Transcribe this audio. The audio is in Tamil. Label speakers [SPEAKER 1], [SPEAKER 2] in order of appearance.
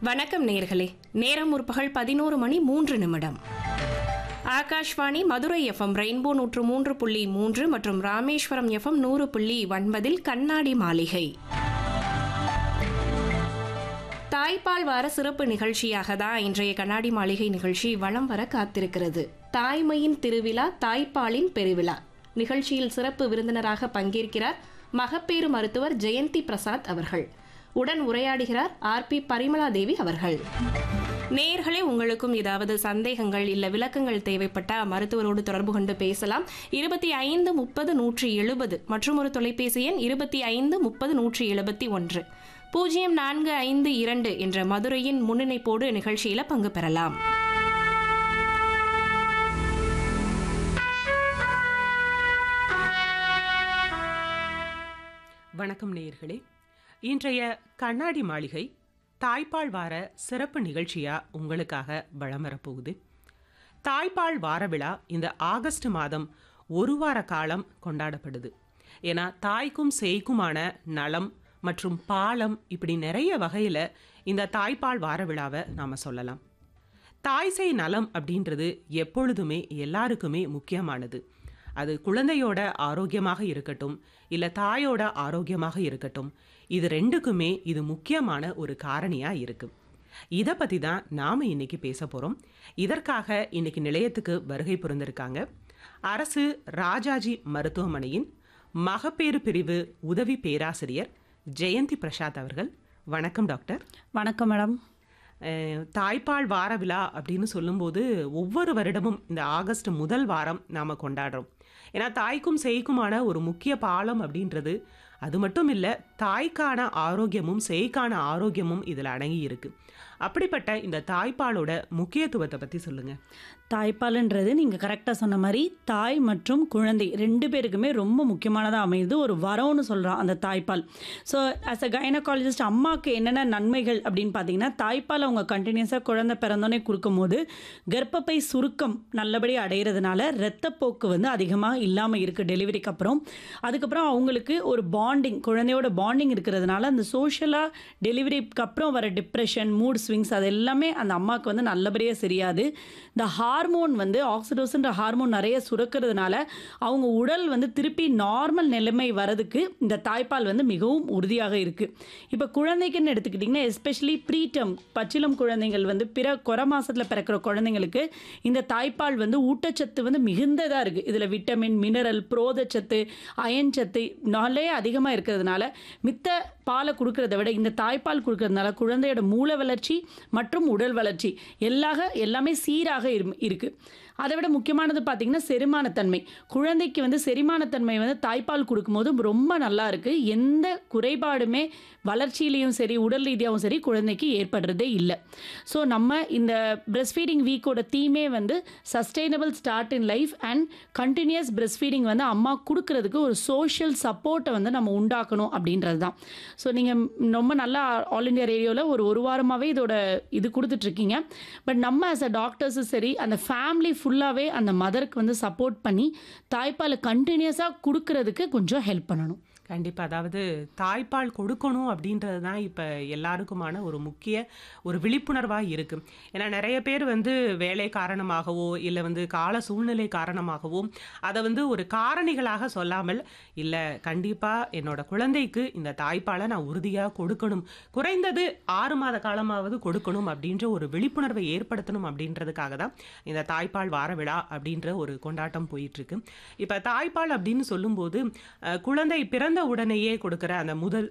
[SPEAKER 1] வணக்கம் நேர்களே நேரம் முற்பகல் பதினோரு மணி மூன்று நிமிடம் ஆகாஷ்வாணி மதுரை எஃப்எம் ரெயின்போ நூற்று மூன்று புள்ளி மூன்று மற்றும் ராமேஸ்வரம் எஃப்எம் நூறு புள்ளி ஒன்பதில் கண்ணாடி மாளிகை தாய்ப்பால் வார சிறப்பு நிகழ்ச்சியாக தான் இன்றைய கண்ணாடி மாளிகை நிகழ்ச்சி வலம் வர காத்திருக்கிறது தாய்மையின் திருவிழா தாய்ப்பாலின் பெருவிழா நிகழ்ச்சியில் சிறப்பு விருந்தினராக பங்கேற்கிறார் மகப்பேறு மருத்துவர் ஜெயந்தி பிரசாத் அவர்கள் உடன் உரையாடுகிறார் ஆர் பி பரிமளா தேவி அவர்கள் நேர்களே உங்களுக்கும் ஏதாவது சந்தேகங்கள் இல்ல விளக்கங்கள் தேவைப்பட்ட மருத்துவரோடு தொடர்பு கொண்டு பேசலாம் இருபத்தி ஐந்து முப்பது நூற்றி எழுபது மற்றும் ஒரு தொலைபேசி எண் இருபத்தி ஐந்து முப்பது நூற்றி எழுபத்தி ஒன்று பூஜ்ஜியம் நான்கு ஐந்து இரண்டு என்ற மதுரையின் முன்னிணைப்போடு நிகழ்ச்சியில பங்கு பெறலாம்
[SPEAKER 2] வணக்கம் நேயர்களே இன்றைய கண்ணாடி மாளிகை தாய்ப்பால் வார சிறப்பு நிகழ்ச்சியா உங்களுக்காக வலம் வரப்போகுது தாய்ப்பால் வார விழா இந்த ஆகஸ்ட் மாதம் ஒரு வார காலம் கொண்டாடப்படுது ஏன்னா தாய்க்கும் சேய்க்குமான நலம் மற்றும் பாலம் இப்படி நிறைய வகையில் இந்த தாய்ப்பால் வார விழாவை நாம் சொல்லலாம் தாய் சேய் நலம் அப்படின்றது எப்பொழுதுமே எல்லாருக்குமே முக்கியமானது அது குழந்தையோட ஆரோக்கியமாக இருக்கட்டும் இல்லை தாயோட ஆரோக்கியமாக இருக்கட்டும் இது ரெண்டுக்குமே இது முக்கியமான ஒரு காரணியாக இருக்கு இதை பற்றி தான் நாம் இன்னைக்கு பேச போகிறோம் இதற்காக இன்னைக்கு நிலையத்துக்கு வருகை புரிந்திருக்காங்க அரசு ராஜாஜி மருத்துவமனையின் மகப்பேறு பிரிவு உதவி பேராசிரியர் ஜெயந்தி பிரசாத் அவர்கள் வணக்கம் டாக்டர்
[SPEAKER 3] வணக்கம் மேடம்
[SPEAKER 2] அஹ், தாய்ப்பால் வார விழா அப்படின்னு சொல்லும்போது ஒவ்வொரு வருடமும் இந்த ஆகஸ்ட் முதல் வாரம் நாம் கொண்டாடுறோம் ஏன்னா தாய்க்கும் சேய்க்குமான ஒரு முக்கிய பாலம் அப்படின்றது அது மட்டும் இல்லை தாய்க்கான ஆரோக்கியமும் சேய்க்கான ஆரோக்கியமும் இதில் அடங்கி இருக்கு அப்படிப்பட்ட இந்த தாய்ப்பாலோட முக்கியத்துவத்தை பற்றி சொல்லுங்க
[SPEAKER 3] தாய்ப்பாலுன்றது நீங்கள் கரெக்டாக சொன்ன மாதிரி தாய் மற்றும் குழந்தை ரெண்டு பேருக்குமே ரொம்ப முக்கியமானதாக அமையுது ஒரு வரம்னு சொல்கிறோம் அந்த தாய்ப்பால் ஸோ ஆஸ் அ கைனகாலஜிஸ்ட் அம்மாவுக்கு என்னென்ன நன்மைகள் அப்படின்னு பார்த்தீங்கன்னா தாய்ப்பால் அவங்க கண்டினியூஸாக குழந்தை பிறந்தோடனே கொடுக்கும்போது கர்ப்பப்பை சுருக்கம் நல்லபடியாக அடைகிறதுனால இரத்தப்போக்கு வந்து அதிகமாக இல்லாமல் இருக்குது டெலிவரிக்கு அப்புறம் அதுக்கப்புறம் அவங்களுக்கு ஒரு பாண்டிங் குழந்தையோட பாண்டிங் இருக்கிறதுனால அந்த சோஷியலாக டெலிவரிக்கு அப்புறம் வர டிப்ரெஷன் மூட் ஸ்விங்ஸ் அது எல்லாமே அந்த அம்மாவுக்கு வந்து நல்லபடியாக சரியாது இந்த ஹார்மோன் வந்து ஆக்சிடோசன்ற ஹார்மோன் நிறைய சுரக்கிறதுனால அவங்க உடல் வந்து திருப்பி நார்மல் நிலைமை வரதுக்கு இந்த தாய்ப்பால் வந்து மிகவும் உறுதியாக இருக்குது இப்போ குழந்தைக்குன்னு எடுத்துக்கிட்டிங்கன்னா எஸ்பெஷலி ப்ரீடம் பச்சிலம் குழந்தைகள் வந்து பிற குறை மாசத்துல பிறக்கிற குழந்தைங்களுக்கு இந்த தாய்ப்பால் வந்து ஊட்டச்சத்து வந்து மிகுந்ததாக இருக்குது இதில் விட்டமின் மினரல் புரோதச்சத்து அயன் சத்து நிறைய அதிகமாக இருக்கிறதுனால மித்த பாலை கொடுக்கறத விட இந்த தாய்ப்பால் கொடுக்கறதுனால குழந்தையோட மூளை வளர்ச்சி மற்றும் உடல் வளர்ச்சி எல்லாக எல்லாமே சீராக இரு இருக்குது அதை விட முக்கியமானது பார்த்திங்கன்னா செரிமானத்தன்மை குழந்தைக்கு வந்து செரிமானத்தன்மை வந்து தாய்ப்பால் கொடுக்கும்போது ரொம்ப நல்லா இருக்குது எந்த குறைபாடுமே வளர்ச்சியிலையும் சரி உடல் ரீதியாகவும் சரி குழந்தைக்கு ஏற்படுறதே இல்லை ஸோ நம்ம இந்த பிரஸ்ட் ஃபீடிங் வீக்கோட தீமே வந்து sustainable start in life and continues breast feeding வந்து அம்மா கொடுக்கறதுக்கு ஒரு சோஷியல் சப்போர்ட்டை வந்து நம்ம உண்டாக்கணும் அப்படின்றது தான் ஸோ நீங்கள் ரொம்ப நல்லா ஆல் இண்டியா ரேடியோவில் ஒரு ஒரு வாரமாகவே இதோட இது கொடுத்துட்ருக்கீங்க பட் நம்ம ஆஸ் அ டாக்டர்ஸும் சரி அந்த ஃபேமிலி ஃபுல்லாகவே அந்த மதருக்கு வந்து சப்போர்ட் பண்ணி தாய்ப்பாலை கண்டினியூஸாக கொடுக்கறதுக்கு கொஞ்சம் ஹெல்ப் பண்ணணும்
[SPEAKER 2] கண்டிப்பாக அதாவது தாய்ப்பால் கொடுக்கணும் அப்படின்றது தான் இப்போ எல்லாருக்குமான ஒரு முக்கிய ஒரு விழிப்புணர்வாக இருக்கு ஏன்னா நிறைய பேர் வந்து வேலை காரணமாகவோ இல்லை வந்து கால சூழ்நிலை காரணமாகவோ அதை வந்து ஒரு காரணிகளாக சொல்லாமல் இல்லை கண்டிப்பாக என்னோட குழந்தைக்கு இந்த தாய்ப்பாலை நான் உறுதியாக கொடுக்கணும் குறைந்தது ஆறு மாத காலமாவது கொடுக்கணும் அப்படின்ற ஒரு விழிப்புணர்வை ஏற்படுத்தணும் அப்படின்றதுக்காக தான் இந்த தாய்ப்பால் வார விழா அப்படின்ற ஒரு கொண்டாட்டம் போயிட்டு இருக்கு இப்போ தாய்ப்பால் அப்படின்னு சொல்லும்போது அஹ், குழந்தை பிறந்த உடனேயே கொடுக்குற அந்த முதல்